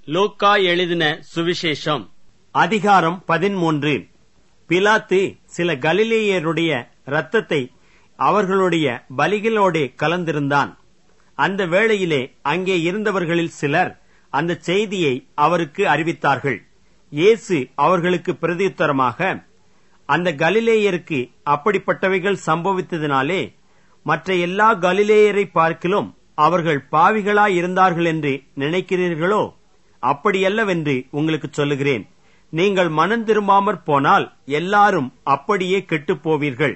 லூக்கா எழுதின சுவிசேஷம் அதிகாரம் பதிமூன்று பிலாத்து சில கலிலேயருடைய இரத்தத்தை அவர்களுடைய பலிகளோடே கலந்திருந்தான் அந்த வேளையிலே அங்கே இருந்தவர்களில் சிலர் அந்த செய்தியை அவருக்கு அறிவித்தார்கள் இயேசு அவர்களுக்கு பிரதியுத்தரமாக அந்த கலிலேயருக்கு அப்படிப்பட்டவைகள் சம்பவித்ததினாலே மற்ற எல்லா கலிலேயரை பார்க்கிலும் அவர்கள் பாவிகளாய் இருந்தார்கள் என்று நினைக்கிறீர்களோ அப்படியல்லவென்று உங்களுக்கு சொல்லுகிறேன் நீங்கள் மனம் திரும்பாமற் போனால் எல்லாரும் அப்படியே கெட்டுப் போவீர்கள்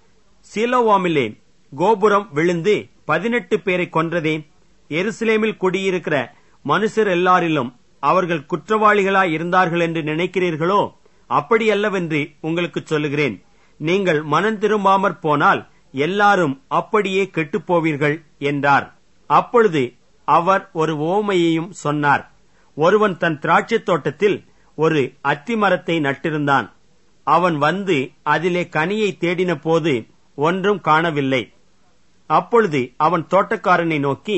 சீலோவாமிலே கோபுரம் விழுந்து பதினெட்டு பேரை கொன்றதே எருசலேமில் குடியிருக்கிற மனுஷர் எல்லாரிலும் அவர்கள் குற்றவாளிகளாய் இருந்தார்கள் என்று நினைக்கிறீர்களோ அப்படியல்லவென்று உங்களுக்கு சொல்லுகிறேன் நீங்கள் மனம் திரும்பாமற் போனால் எல்லாரும் அப்படியே கெட்டுப் போவீர்கள் என்றார் அப்பொழுது அவர் ஒரு ஓமையையும் சொன்னார் ஒருவன் தன் திராட்சைத் தோட்டத்தில் ஒரு அத்திமரத்தை நட்டிருந்தான் அவன் வந்து அதிலே கனியை தேடின போது ஒன்றும் காணவில்லை அப்பொழுது அவன் தோட்டக்காரனை நோக்கி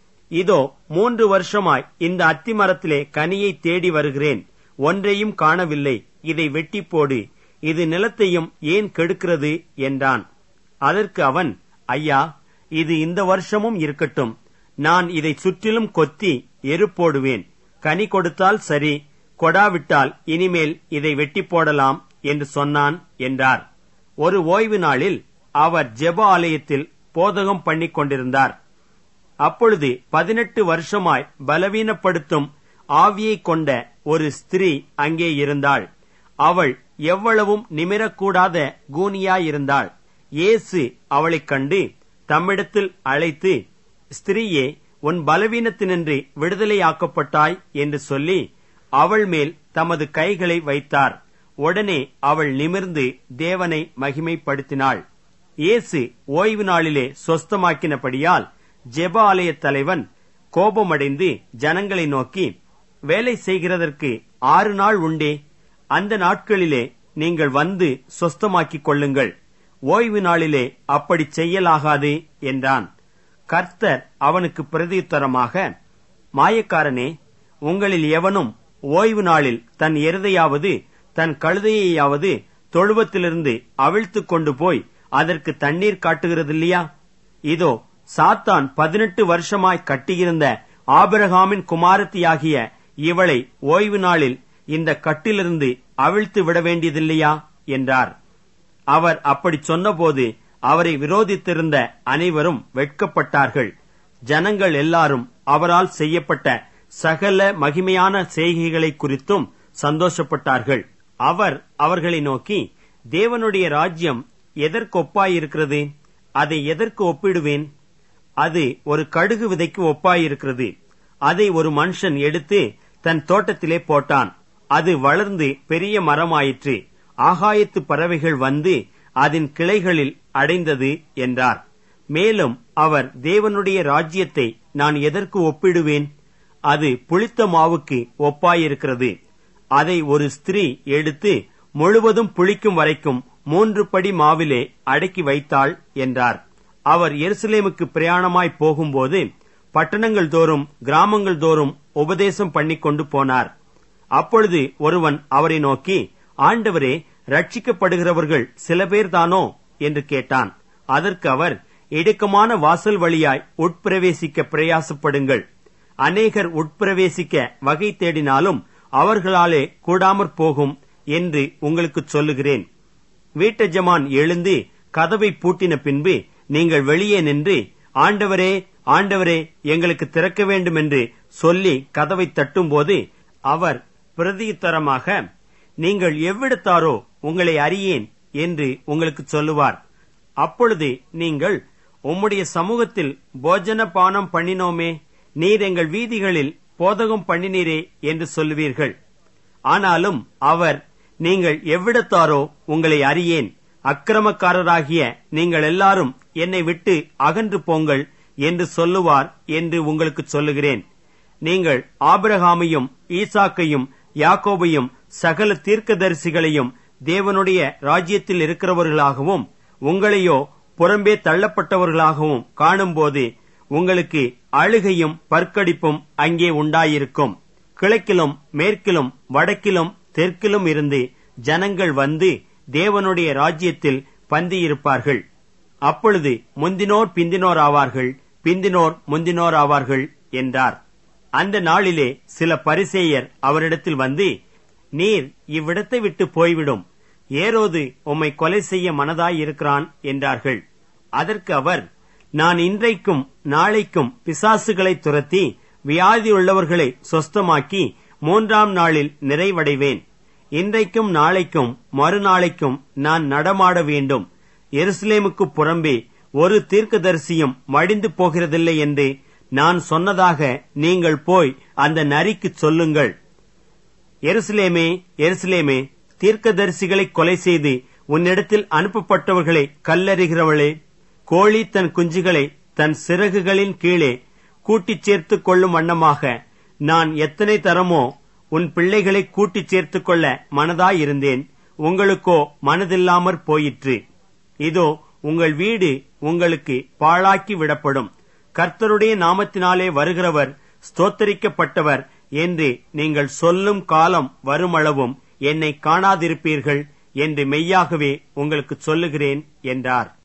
இதோ மூன்று வருஷமாய் இந்த அத்திமரத்திலே கனியை தேடி வருகிறேன் ஒன்றையும் காணவில்லை இதை வெட்டி போடு இது நிலத்தையும் ஏன் கெடுக்கிறது என்றான் அதற்கு அவன் ஐயா இது இந்த வருஷமும் இருக்கட்டும் நான் இதை சுற்றிலும் கொத்தி எரு போடுவேன் கனி கொடுத்தால் சரி கொடாவிட்டால் இனிமேல் இதை வெட்டி போடலாம் என்று சொன்னான் என்றார் ஒரு ஓய்வு நாளில் அவர் ஜெப ஆலயத்தில் போதகம் பண்ணிக் கொண்டிருந்தார் அப்பொழுது பதினெட்டு வருஷமாய் பலவீனப்படுத்தும் ஆவியை கொண்ட ஒரு ஸ்திரீ அங்கே இருந்தாள் அவள் எவ்வளவும் நிமிரக்கூடாத கூனியாயிருந்தாள் இயேசு அவளைக் கண்டு தம்மிடத்தில் அழைத்து ஸ்திரீயே உன் பலவீனத்தினின்று விடுதலையாக்கப்பட்டாய் என்று சொல்லி அவள் மேல் தமது கைகளை வைத்தார் உடனே அவள் நிமிர்ந்து தேவனை மகிமைப்படுத்தினாள் இயேசு ஓய்வு நாளிலே சொஸ்தமாக்கினபடியால் ஜெப ஆலய தலைவன் கோபமடைந்து ஜனங்களை நோக்கி வேலை செய்கிறதற்கு ஆறு நாள் உண்டே அந்த நாட்களிலே நீங்கள் வந்து சொஸ்தமாக்கிக் கொள்ளுங்கள் ஓய்வு நாளிலே அப்படி செய்யலாகாது என்றான் கர்த்தர் அவனுக்கு பிரதியுத்தரமாக மாயக்காரனே உங்களில் எவனும் ஓய்வு நாளில் தன் எருதையாவது தன் கழுதையையாவது தொழுவத்திலிருந்து அவிழ்த்துக் கொண்டு போய் அதற்கு தண்ணீர் காட்டுகிறதில்லையா இதோ சாத்தான் பதினெட்டு வருஷமாய் கட்டியிருந்த ஆபிரகாமின் குமாரத்தியாகிய இவளை ஓய்வு நாளில் இந்த கட்டிலிருந்து அவிழ்த்து விட வேண்டியதில்லையா என்றார் அவர் அப்படி சொன்னபோது அவரை விரோதித்திருந்த அனைவரும் வெட்கப்பட்டார்கள் ஜனங்கள் எல்லாரும் அவரால் செய்யப்பட்ட சகல மகிமையான செய்கைகளை குறித்தும் சந்தோஷப்பட்டார்கள் அவர் அவர்களை நோக்கி தேவனுடைய ராஜ்யம் எதற்கொப்பாயிருக்கிறது அதை எதற்கு ஒப்பிடுவேன் அது ஒரு கடுகு விதைக்கு ஒப்பாயிருக்கிறது அதை ஒரு மனுஷன் எடுத்து தன் தோட்டத்திலே போட்டான் அது வளர்ந்து பெரிய மரமாயிற்று ஆகாயத்து பறவைகள் வந்து அதன் கிளைகளில் அடைந்தது என்றார் மேலும் அவர் தேவனுடைய ராஜ்யத்தை நான் எதற்கு ஒப்பிடுவேன் அது புளித்த மாவுக்கு ஒப்பாயிருக்கிறது அதை ஒரு ஸ்திரீ எடுத்து முழுவதும் புளிக்கும் வரைக்கும் மூன்று படி மாவிலே அடக்கி வைத்தாள் என்றார் அவர் எருசலேமுக்கு பிரயாணமாய் போகும்போது பட்டணங்கள் தோறும் கிராமங்கள் தோறும் உபதேசம் பண்ணிக் கொண்டு போனார் அப்பொழுது ஒருவன் அவரை நோக்கி ஆண்டவரே ரட்சிக்கப்படுகிறவர்கள் சில பேர் தானோ என்று கேட்டான் அதற்கு அவர் இடுக்கமான வாசல் வழியாய் உட்பிரவேசிக்க பிரயாசப்படுங்கள் அநேகர் உட்பிரவேசிக்க வகை தேடினாலும் அவர்களாலே கூடாமற் போகும் என்று உங்களுக்கு சொல்லுகிறேன் வீட்டஜமான் எழுந்து கதவை பூட்டின பின்பு நீங்கள் வெளியே நின்று ஆண்டவரே ஆண்டவரே எங்களுக்கு திறக்க வேண்டும் என்று சொல்லி கதவை தட்டும்போது அவர் பிரதியுத்தரமாக நீங்கள் எவ்விடத்தாரோ உங்களை அறியேன் என்று உங்களுக்கு சொல்லுவார் அப்பொழுது நீங்கள் உம்முடைய சமூகத்தில் போஜன பானம் பண்ணினோமே நீர் எங்கள் வீதிகளில் போதகம் பண்ணினீரே என்று சொல்லுவீர்கள் ஆனாலும் அவர் நீங்கள் எவ்விடத்தாரோ உங்களை அறியேன் அக்கிரமக்காரராகிய நீங்கள் எல்லாரும் என்னை விட்டு அகன்று போங்கள் என்று சொல்லுவார் என்று உங்களுக்கு சொல்லுகிறேன் நீங்கள் ஆபிரகாமையும் ஈசாக்கையும் யாக்கோபையும் சகல தீர்க்கதரிசிகளையும் தேவனுடைய ராஜ்யத்தில் இருக்கிறவர்களாகவும் உங்களையோ புறம்பே தள்ளப்பட்டவர்களாகவும் காணும்போது உங்களுக்கு அழுகையும் பற்கடிப்பும் அங்கே உண்டாயிருக்கும் கிழக்கிலும் மேற்கிலும் வடக்கிலும் தெற்கிலும் இருந்து ஜனங்கள் வந்து தேவனுடைய ராஜ்யத்தில் பந்தியிருப்பார்கள் அப்பொழுது முந்தினோர் பிந்தினோர் ஆவார்கள் பிந்தினோர் முந்தினோர் ஆவார்கள் என்றார் அந்த நாளிலே சில பரிசேயர் அவரிடத்தில் வந்து நீர் இவ்விடத்தை விட்டு போய்விடும் ஏரோது உம்மை கொலை செய்ய மனதாயிருக்கிறான் என்றார்கள் அதற்கு அவர் நான் இன்றைக்கும் நாளைக்கும் பிசாசுகளை துரத்தி வியாதியுள்ளவர்களை சொஸ்தமாக்கி மூன்றாம் நாளில் நிறைவடைவேன் இன்றைக்கும் நாளைக்கும் மறுநாளைக்கும் நான் நடமாட வேண்டும் எருசலேமுக்கு புறம்பே ஒரு தீர்க்கதரிசியும் மடிந்து போகிறதில்லை என்று நான் சொன்னதாக நீங்கள் போய் அந்த நரிக்குச் சொல்லுங்கள் எருசலேமே எருசலேமே தீர்க்கதரிசிகளை கொலை செய்து உன்னிடத்தில் அனுப்பப்பட்டவர்களை கல்லறிகிறவளே கோழி தன் குஞ்சுகளை தன் சிறகுகளின் கீழே கூட்டிச் சேர்த்துக் கொள்ளும் வண்ணமாக நான் எத்தனை தரமோ உன் பிள்ளைகளை கூட்டிச் சேர்த்துக் கொள்ள மனதாயிருந்தேன் உங்களுக்கோ மனதில்லாமற் போயிற்று இதோ உங்கள் வீடு உங்களுக்கு பாழாக்கி விடப்படும் கர்த்தருடைய நாமத்தினாலே வருகிறவர் ஸ்தோத்தரிக்கப்பட்டவர் என்று நீங்கள் சொல்லும் காலம் வருமளவும் என்னை காணாதிருப்பீர்கள் என்று மெய்யாகவே உங்களுக்கு சொல்லுகிறேன் என்றார்